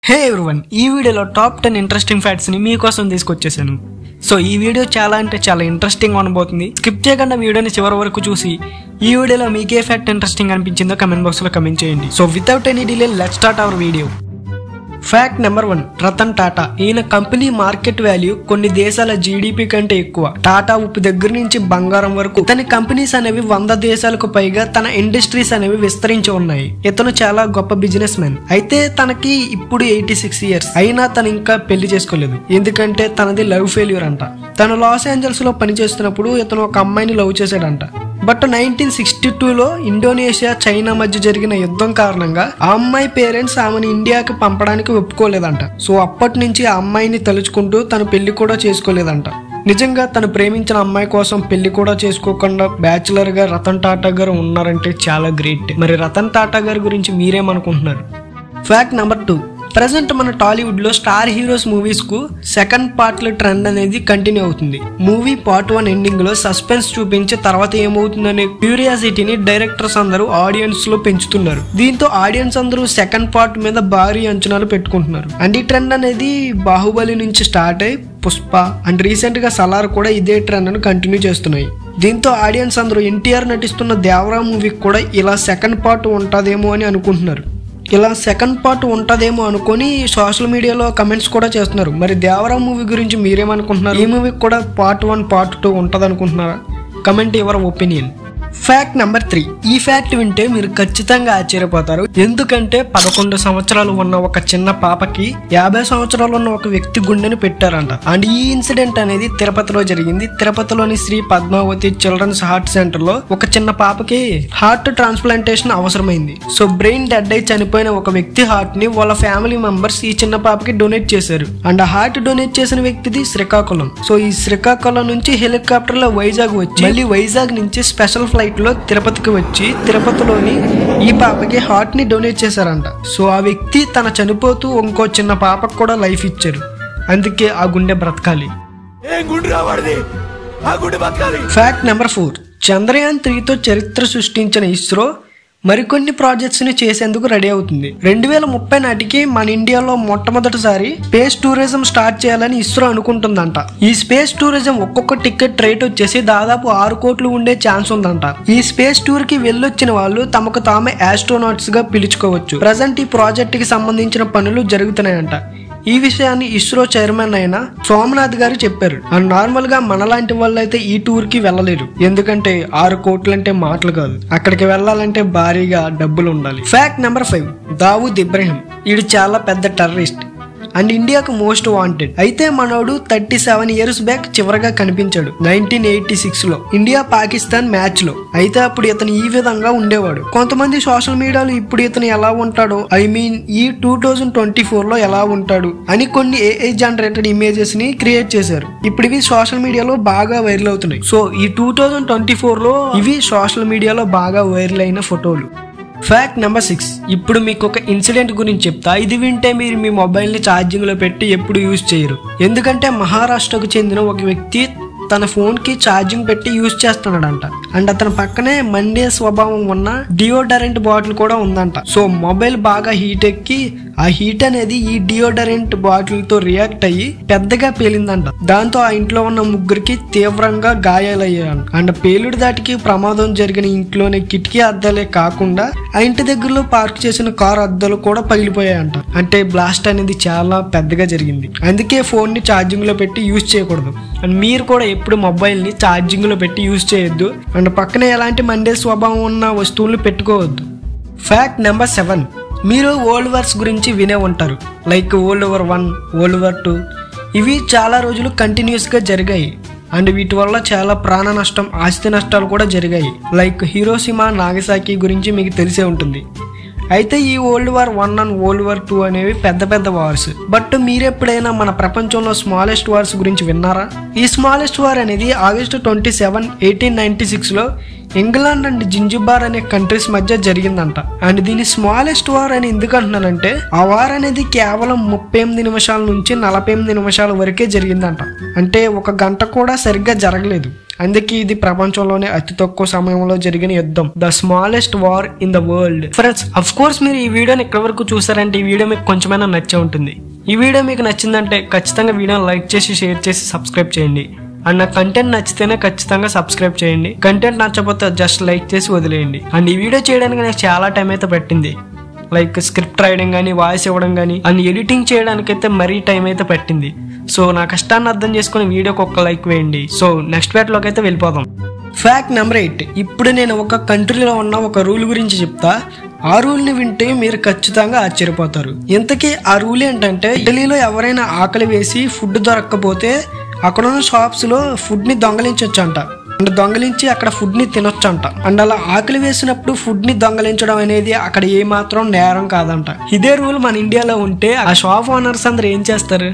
హే everyone ఈ వీడియోలో top ten interesting facts ని మీకోసం తీసుకొచ్చేసాను సో ఈ వీడియో చాలా అంటే చాలా ఇంట్రెస్టింగ్ ఉండబోతుంది స్కిప్ చేయకుండా వీడియోని చివరి వరకు చూసి ఈ వీడియోలో మీకే ఫ్యాక్ట్ ఇంట్రెస్టింగ్ అనిపించిందో కమెంట్ బాక్స్ లో కమెంట్ చేయండి so without any delay let start our video fact number one Ratan Tata ఈయన కంపెనీ మార్కెట్ వాల్యూ కొన్ని దేశాల జీడిపి కంటే ఎక్కువ టాటా ఉప్పు దగ్గర నుంచి బంగారం వరకు ఇతని కంపెనీస్ అనేవి వంద దేశాలకు పైగా తన ఇండస్ట్రీస్ అనేవి విస్తరించి ఉన్నాయి ఇతను చాలా గొప్ప బిజినెస్ మ్యాన్ అయితే తనకి ఇప్పుడు ఎయిటీ సిక్స్ ఇయర్స్ అయినా తను ఇంకా పెళ్లి చేసుకోలేదు ఎందుకంటే తనది లవ్ ఫెయిల్యూర్ అంట తను లాస్ ఏంజల్స్ లో పనిచేస్తున్నప్పుడు ఇతను ఒక అమ్మాయిని లవ్ చేశాడంట బట్ నైన్టీన్ సిక్స్టీ టూలో ఇండోనేషియా చైనా మధ్య జరిగిన యుద్ధం కారణంగా ఆ అమ్మాయి పేరెంట్స్ ఆమెను ఇండియాకి పంపడానికి ఒప్పుకోలేదంట సో అప్పటి నుంచి ఆ అమ్మాయిని తలుచుకుంటూ తను పెళ్లి కూడా చేసుకోలేదంట నిజంగా తను ప్రేమించిన అమ్మాయి కోసం పెళ్లి కూడా చేసుకోకుండా బ్యాచులర్ గా రతన్ టాటా గారు ఉన్నారంటే చాలా గ్రేట్ మరి రతన్ టాటా గారి గురించి మీరేమనుకుంటున్నారు ఫ్యాక్ట్ నెంబర్ టూ ప్రజెంట్ మన టాలీవుడ్ లో స్టార్ హీరోస్ మూవీస్ కు సెకండ్ పార్ట్ లో ట్రెండ్ అనేది కంటిన్యూ అవుతుంది మూవీ పార్ట్ వన్ ఎండింగ్ లో సస్పెన్స్ చూపించి తర్వాత ఏమవుతుందనే క్యూరియాసిటీని డైరెక్టర్స్ అందరూ ఆడియన్స్ లో పెంచుతున్నారు దీంతో ఆడియన్స్ అందరూ సెకండ్ పార్ట్ మీద భారీ అంచనాలు పెట్టుకుంటున్నారు అండ్ ఈ ట్రెండ్ అనేది బాహుబలి నుంచి స్టార్ట్ అయి పుష్ప అండ్ రీసెంట్ గా సలార్ కూడా ఇదే ట్రెండ్ ను కంటిన్యూ చేస్తున్నాయి దీంతో ఆడియన్స్ అందరూ ఎన్టీఆర్ నటిస్తున్న దేవరా మూవీకి కూడా ఇలా సెకండ్ పార్ట్ ఉంటుందేమో అని అనుకుంటున్నారు ఇలా సెకండ్ పార్ట్ ఉంటుందేమో అనుకొని సోషల్ మీడియాలో కమెంట్స్ కూడా చేస్తున్నారు మరి దేవరా మూవీ గురించి మీరేమనుకుంటున్నారు ఈ మూవీకి కూడా పార్ట్ వన్ పార్ట్ టూ ఉంటుంది అనుకుంటున్నారా comment your opinion fact number three ఈ ఫ్యాక్ట్ వింటే మీరు ఖచ్చితంగా ఆశ్చర్యపోతారు ఎందుకంటే పదకొండు సంవత్సరాలు ఉన్న ఒక చిన్న పాపకి యాభై సంవత్సరాలు ఉన్న ఒక వ్యక్తి గుండెని పెట్టారంట అండ్ ఈ ఇన్సిడెంట్ అనేది తిరుపతిలో జరిగింది తిరుపతిలోని Shri Padmavathi children's heart centre లో ఒక చిన్న పాపకి హార్ట్ ట్రాన్స్ప్లాంటేషన్ అవసరమైంది సో బ్రెయిన్ డెడ్ అయి చనిపోయిన ఒక వ్యక్తి హార్ట్ ని వాళ్ళ ఫ్యామిలీ మెంబర్స్ ఈ చిన్న పాపకి డొనేట్ చేశారు అండ్ ఆ హార్ట్ డొనేట్ చేసిన వ్యక్తిది శ్రీకాకుళం సో ఈ శ్రీకాకుళం నుంచి హెలికాప్టర్ లో వైజాగ్ వచ్చి మళ్ళీ వైజాగ్ నుంచి స్పెషల్ ఫ్లైట్ లో తిరుపతికి వచ్చి తిరుపతిలోని ఈ పాపకి హార్ట్ ని డొనేట్ చేశారంట సో ఆ వ్యక్తి తన చనిపోతూ ఇంకో చిన్న పాపకు కూడా లైఫ్ ఇచ్చారు అందుకే ఆ గుండె బ్రతకాలి ఏం గుండు రావాడిది ఆ గుండు బతకాలి ఫ్యాక్ట్ నెంబర్ ఫోర్ చంద్రయాన్ త్రీతో చరిత్ర సృష్టించిన ఇస్రో మరికొన్ని ప్రాజెక్ట్స్ ని చేసేందుకు రెడీ అవుతుంది రెండు వేల ముప్పై నాటికి మన ఇండియాలో మొట్టమొదటిసారి స్పేస్ టూరిజం స్టార్ట్ చేయాలని ఇస్రో అనుకుంటుందంట ఈ స్పేస్ టూరిజం ఒక్కొక్క టికెట్ రేట్ వచ్చేసి దాదాపు ఆరు కోట్లు ఉండే ఛాన్స్ ఉందంట ఈ స్పేస్ టూర్ కి వెళ్ళొచ్చిన వాళ్ళు తమకు తామే ఆస్ట్రోనాట్స్ గా పిలుచుకోవచ్చు ప్రజెంట్ ఈ ప్రాజెక్ట్ కి సంబంధించిన పనులు జరుగుతున్నాయంట ఈ విషయాన్ని ఇస్రో చైర్మన్ అయిన సోమనాథ్ గారు చెప్పారు అండ్ నార్మల్ గా మనలాంటి వాళ్ళు అయితే ఈ టూర్ కి వెళ్ళలేరు ఎందుకంటే ఆరు కోట్లు అంటే మాటలు కాదు అక్కడికి వెళ్ళాలంటే భారీగా డబ్బులు ఉండాలి fact number five Dawood Ibrahim వీడు చాలా పెద్ద టెర్రరిస్ట్ అండ్ ఇండియాకు మోస్ట్ వాంటెడ్ అయితే మనోడు థర్టీ సెవెన్ ఇయర్స్ బ్యాక్ చివరగా కనిపించాడు నైన్టీన్ ఎయిటీ సిక్స్ లో ఇండియా పాకిస్తాన్ మ్యాచ్ లో అయితే అప్పుడు ఇతను ఈ విధంగా ఉండేవాడు కొంతమంది సోషల్ మీడియాలో ఇప్పుడు ఇతను ఎలా ఉంటాడో ఐ మీన్ ఈ టూ థౌజండ్ ట్వంటీ ఫోర్ లో ఎలా ఉంటాడు అని కొన్ని ఏఐ జనరేటెడ్ ఇమేజెస్ ని క్రియేట్ చేశారు ఇప్పుడు ఇవి సోషల్ మీడియాలో బాగా వైరల్ అవుతున్నాయి సో ఈ టూ థౌజండ్ ట్వంటీ ఫోర్ లో ఇవి సోషల్ మీడియాలో బాగా వైరల్ అయిన ఫోటోలు ఫ్యాక్ట్ నెంబర్ సిక్స్ ఇప్పుడు మీకు ఒక ఇన్సిడెంట్ గురించి చెప్తా ఇది వింటే మీరు మీ మొబైల్ని ఛార్జింగ్లో పెట్టి ఎప్పుడు యూజ్ చేయరు ఎందుకంటే మహారాష్ట్రకు చెందిన ఒక వ్యక్తి తన ఫోన్కి ఛార్జింగ్ పెట్టి యూజ్ చేస్తున్నాడంట అండ్ అతని పక్కనే మండే స్వభావం ఉన్న డియోడరెంట్ బాటిల్ కూడా ఉందంట సో మొబైల్ బాగా హీట్ ఎక్కి ఆ హీట్ అనేది ఈ డియోడరెంట్ బాటిల్ తో రియాక్ట్ అయ్యి పెద్దగా పేలిందంట దాంతో ఆ ఇంట్లో ఉన్న ముగ్గురికి తీవ్రంగా గాయాలయ్యాయంట అండ్ పేలుడు దాటికి ప్రమాదం జరిగిన ఇంట్లోనే కిటికీ అద్దాలే కాకుండా ఆ ఇంటి దగ్గరలో పార్క్ చేసిన కార్ అద్దాలు కూడా పగిలిపోయాయంట అంటే బ్లాస్ట్ అనేది చాలా పెద్దగా జరిగింది అందుకే ఫోన్ ని ఛార్జింగ్ లో పెట్టి యూజ్ చేయకూడదు అండ్ మీరు కూడా ఎప్పుడు మొబైల్ ని ఛార్జింగ్ లో పెట్టి యూజ్ చేయొద్దు అండ్ పక్కనే ఎలాంటి మండే స్వభావం ఉన్న వస్తువులు పెట్టుకోవద్దు ఫ్యాక్ట్ నెంబర్ సెవెన్ మీరు వరల్డ్ వార్స్ గురించి వినే ఉంటారు like world war one world war two ఇవి చాలా రోజులు కంటిన్యూస్గా జరిగాయి అండ్ వీటి వల్ల చాలా ప్రాణ నష్టం ఆస్తి నష్టాలు కూడా జరిగాయి లైక్ హీరోసిమా నాగసాకి గురించి మీకు తెలిసే ఉంటుంది అయితే ఈ world war one and world war two అనేవి పెద్ద పెద్ద వార్స్ బట్ మీరెప్పుడైనా మన ప్రపంచంలో స్మాలెస్ట్ వార్స్ గురించి విన్నారా ఈ స్మాలెస్ట్ వార్ అనేది August twenty seven eighteen ninety సిక్స్లో ఇంగ్లాండ్ అండ్ జింజిబార్ అనే కంట్రీస్ మధ్య జరిగిందంట అండ్ దీని స్మాలెస్ట్ వార్ అని ఎందుకు అంటున్నానంటే ఆ వార్ అనేది కేవలం ముప్పై ఎనిమిది నిమిషాల నుంచి నలభై ఎనిమిది నిమిషాల వరకే జరిగిందంట అంటే ఒక గంట కూడా సరిగ్గా జరగలేదు అందుకే ఇది ప్రపంచంలోనే అతి తక్కువ సమయంలో జరిగిన యుద్ధం the smallest war in the world friends of course మీరు ఈ వీడియోని ఎక్కడి వరకు చూసారంటే ఈ వీడియో మీకు కొంచెమైనా నచ్చే ఉంటుంది ఈ వీడియో మీకు నచ్చిందంటే ఖచ్చితంగా వీడియోని లైక్ చేసి షేర్ చేసి సబ్స్క్రైబ్ చేయండి అండ్ నా కంటెంట్ నచ్చితేనే ఖచ్చితంగా సబ్స్క్రైబ్ చేయండి కంటెంట్ నచ్చకపోతే జస్ట్ లైక్ చేసి వదిలేయండి అండ్ ఈ వీడియో చేయడానికి నాకు చాలా టైం అయితే పట్టింది లైక్ స్క్రిప్ట్ రాయడం కానీ వాయిస్ ఇవ్వడం కానీ అండ్ ఎడిటింగ్ చేయడానికి అయితే మరీ టైం అయితే పట్టింది సో నా కష్టాన్ని అర్థం చేసుకుని వీడియోకి ఒక్క లైక్ వేయండి సో నెక్స్ట్ ప్యాట్లోకి అయితే వెళ్ళిపోదాం ఫ్యాక్ట్ నెంబర్ ఎయిట్ ఇప్పుడు నేను ఒక కంట్రీలో ఉన్న ఒక రూల్ గురించి చెప్తా ఆ రూల్ని వింటే మీరు ఖచ్చితంగా ఆశ్చర్యపోతారు ఇంతకీ ఆ రూల్ ఏంటంటే ఇటలీలో ఎవరైనా ఆకలి వేసి ఫుడ్ దొరక్కపోతే అక్కడ ఉన్న షాప్స్లో ఫుడ్ని దొంగలించవచ్చు అంట అండ్ దొంగలించి అక్కడ ఫుడ్ ని తినొచ్చంట అండ్ అలా ఆకలి వేసినప్పుడు ఫుడ్ ని దొంగలించడం అనేది అక్కడ ఏ మాత్రం నేరం కాదంట ఇదే రూల్ మన ఇండియాలో ఉంటే ఆ షాప్ ఓనర్స్ అందరు ఏం చేస్తారు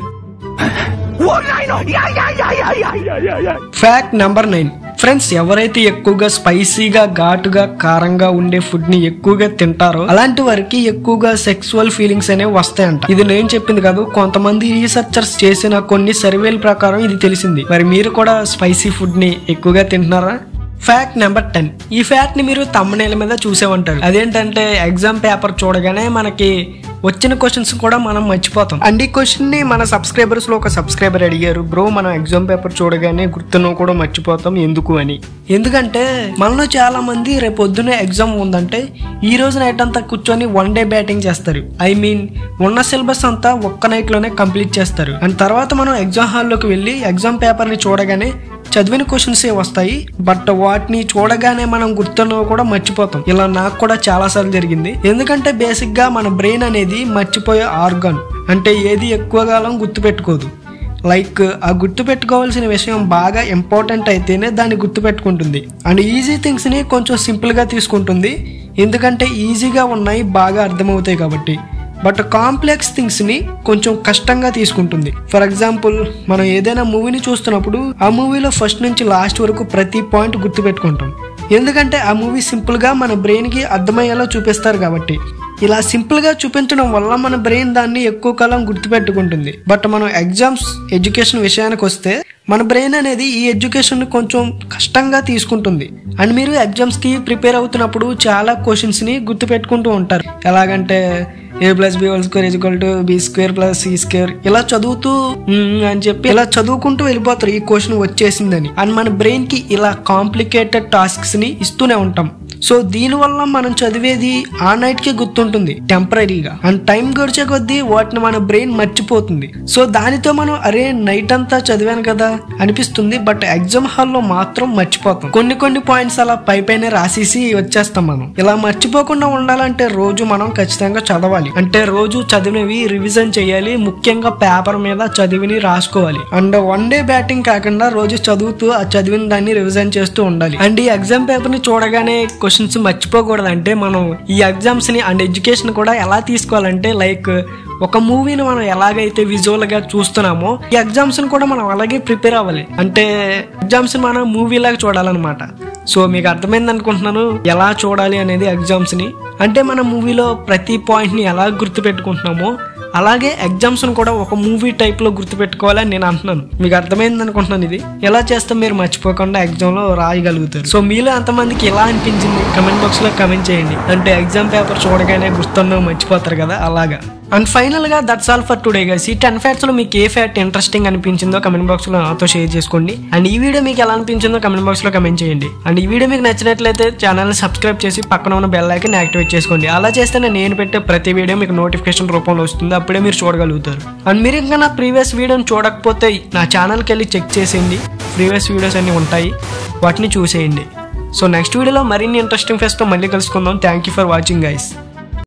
ఓ నాయనో యా యా యా యా యా యా యా యా ఫ్యాక్ట్ నెంబర్ నైన్ ఫ్రెండ్స్ ఎవరైతే ఎక్కువగా స్పైసీగా ఘాటుగా కారంగా ఉండే ఫుడ్ ని ఎక్కువగా తింటారో అలాంటి వారికి ఎక్కువగా సెక్సువల్ ఫీలింగ్స్ అనేవి వస్తాయంట ఇది నేను చెప్పింది కాదు కొంతమంది రీసెర్చర్స్ చేసిన కొన్ని సర్వేల ప్రకారం ఇది తెలిసింది మరి మీరు కూడా స్పైసీ ఫుడ్ ని ఎక్కువగా తింటున్నారా ఫ్యాక్ట్ నెంబర్ టెన్ ఈ ఫ్యాక్ట్ ని మీరు తమ్మనేల మీద చూసే ఉంటారు అదేంటంటే ఎగ్జామ్ పేపర్ చూడగానే మనకి వచ్చిన క్వశ్చన్స్ కూడా మనం మర్చిపోతాం అండ్ ఈ క్వశ్చన్ ని మన సబ్స్క్రైబర్స్ లో ఒక సబ్స్క్రైబర్ అడిగారు బ్రో మనం ఎగ్జామ్ పేపర్ చూడగానే గుర్తును కూడా మర్చిపోతాం ఎందుకు అని ఎందుకంటే మనలో చాలా మంది రేపు పొద్దునే ఎగ్జామ్ ఉందంటే ఈ రోజు నైట్ అంతా కూర్చొని వన్ డే బ్యాటింగ్ చేస్తారు ఐ మీన్ ఉన్న సిలబస్ అంతా ఒక్క నైట్ లోనే కంప్లీట్ చేస్తారు అండ్ తర్వాత మనం ఎగ్జామ్ హాల్లోకి వెళ్ళి ఎగ్జామ్ పేపర్ ని చూడగానే చదివిన క్వశ్చన్స్ ఏ వస్తాయి బట్ వాటిని చూడగానే మనం గుర్తున్నవి కూడా మర్చిపోతాం ఇలా నాకు కూడా చాలా సార్లు జరిగింది ఎందుకంటే బేసిక్ గా మన బ్రెయిన్ అనేది మర్చిపోయే ఆర్గాన్ అంటే ఏది ఎక్కువ కాలం గుర్తుపెట్టుకోదు లైక్ ఆ గుర్తు పెట్టుకోవాల్సిన విషయం బాగా ఇంపార్టెంట్ అయితేనే దాన్ని గుర్తు పెట్టుకుంటుంది అండ్ ఈజీ థింగ్స్ ని కొంచెం సింపుల్ గా తీసుకుంటుంది ఎందుకంటే ఈజీగా ఉన్నాయి బాగా అర్థమవుతాయి కాబట్టి బట్ కాంప్లెక్స్ థింగ్స్ ని కొంచెం కష్టంగా తీసుకుంటుంది ఫర్ ఎగ్జాంపుల్ మనం ఏదైనా మూవీని చూస్తున్నప్పుడు ఆ మూవీలో ఫస్ట్ నుంచి లాస్ట్ వరకు ప్రతి పాయింట్ గుర్తుపెట్టుకుంటాం ఎందుకంటే ఆ మూవీ సింపుల్ గా మన బ్రెయిన్ కి అర్థమయ్యేలా చూపిస్తారు కాబట్టి ఇలా సింపుల్ గా చూపించడం వల్ల మన బ్రెయిన్ దాన్ని ఎక్కువ కాలం గుర్తుపెట్టుకుంటుంది బట్ మనం ఎగ్జామ్స్ ఎడ్యుకేషన్ విషయానికి వస్తే మన బ్రెయిన్ అనేది ఈ ఎడ్యుకేషన్ కొంచెం కష్టంగా తీసుకుంటుంది అండ్ మీరు ఎగ్జామ్స్ కి ప్రిపేర్ అవుతున్నప్పుడు చాలా క్వశ్చన్స్ ని గుర్తుపెట్టుకుంటూ ఉంటారు ఎలాగంటే A plus B whole square equal to B square plus C square ఇలా చదువుతూ "మ్మ్" అని చెప్పి ఇలా చదువుకుంటూ వెళ్ళిపోతారు ఈ క్వశ్చన్ వచ్చేసిందని అండ్ మన బ్రెయిన్ కి ఇలా కాంప్లికేటెడ్ టాస్క్స్ ని ఇస్తూనే ఉంటాం సో దీనివల్ల మనం చదివేది ఆ నైట్ కి గుర్తుంటుంది టెంపరీగా అండ్ టైం గడిచే కొద్దీ వాటిని మన బ్రెయిన్ మర్చిపోతుంది సో దానితో మనం అరే నైట్ అంతా చదివాను కదా అనిపిస్తుంది బట్ ఎగ్జామ్ హాల్లో మాత్రం మర్చిపోతాం కొన్ని కొన్ని పాయింట్స్ అలా పై పైన రాసేసి వచ్చేస్తాం మనం ఇలా మర్చిపోకుండా ఉండాలంటే రోజు మనం ఖచ్చితంగా చదవాలి అంటే రోజు చదివినవి రివిజన్ చేయాలి ముఖ్యంగా పేపర్ మీద చదివిని రాసుకోవాలి అండ్ వన్ డే బ్యాటింగ్ కాకుండా రోజు చదువుతూ ఆ చదివిన దాన్ని రివిజన్ చేస్తూ ఉండాలి అండ్ ఈ ఎగ్జామ్ పేపర్ ని చూడగానే క్వశ్చన్స్ మర్చిపోకూడదు అంటే మనం ఈ ఎగ్జామ్స్ ని అండ్ ఎడ్యుకేషన్ కూడా ఎలా తీసుకోవాలంటే లైక్ ఒక మూవీని మనం ఎలాగైతే విజువల్ గా చూస్తున్నామో ఈ ఎగ్జామ్స్ ని కూడా మనం అలాగే ప్రిపేర్ అవ్వాలి అంటే ఎగ్జామ్స్ ని మనం మూవీ లాగా చూడాలన్నమాట సో మీకు అర్థమైంది అనుకుంటున్నాను ఎలా చూడాలి అనేది ఎగ్జామ్స్ ని అంటే మన మూవీలో ప్రతి పాయింట్ ని ఎలా గుర్తు పెట్టుకుంటున్నామో అలాగే ఎగ్జామ్స్ కూడా ఒక మూవీ టైప్ లో గుర్తుపెట్టుకోవాలని నేను అంటున్నాను మీకు అర్థమైంది అనుకుంటున్నాను ఇది ఎలా చేస్తే మీరు మర్చిపోకుండా ఎగ్జామ్ లో రాయగలుగుతారు సో మీలో ఎంతమందికి ఎలా అనిపించింది కమెంట్ బాక్స్ లో కమెంట్ చేయండి అంటే ఎగ్జామ్ పేపర్ చూడగానే గుర్తున్నా మర్చిపోతారు కదా అలాగా అండ్ ఫైనల్ గా that's all for today guys ఈ టెన్ ఫ్యాక్ట్స్ లో మీకు ఏ ఫ్యాక్ట్ ఇంట్రెస్టింగ్ అనిపించిందో కమెంట్ బాక్స్ లో నాతో షేర్ చేసుకోండి అండ్ ఈ వీడియో మీకు ఎలా అనిపించిందో కమెంట్ బాక్స్ లో కమెంట్ చేయండి అండ్ ఈ వీడియో మీకు నచ్చినట్లయితే ఛానల్ ని సబ్స్క్రైబ్ చేసి పక్కన ఉన్న బెల్ ఐకన్ యాక్టివేట్ చేసుకోండి అలా చేస్తేనే నేను పెట్టే ప్రతి వీడియో మీకు నోటిఫికేషన్ రూపంలో వస్తుంది అప్పుడే మీరు చూడగలుగుతారు అండ్ మీరు ఇంకా నా ప్రీవియస్ వీడియోని చూడకపోతే నా ఛానల్కి వెళ్ళి చెక్ చేసేయండి ప్రీవియస్ వీడియోస్ అన్ని ఉంటాయి వాటిని చూసేయండి సో నెక్స్ట్ వీడియోలో మరిన్ని ఇంట్రెస్టింగ్ ఫెస్ట్తో మళ్ళీ కలుసుకుందాం thank you for watching guys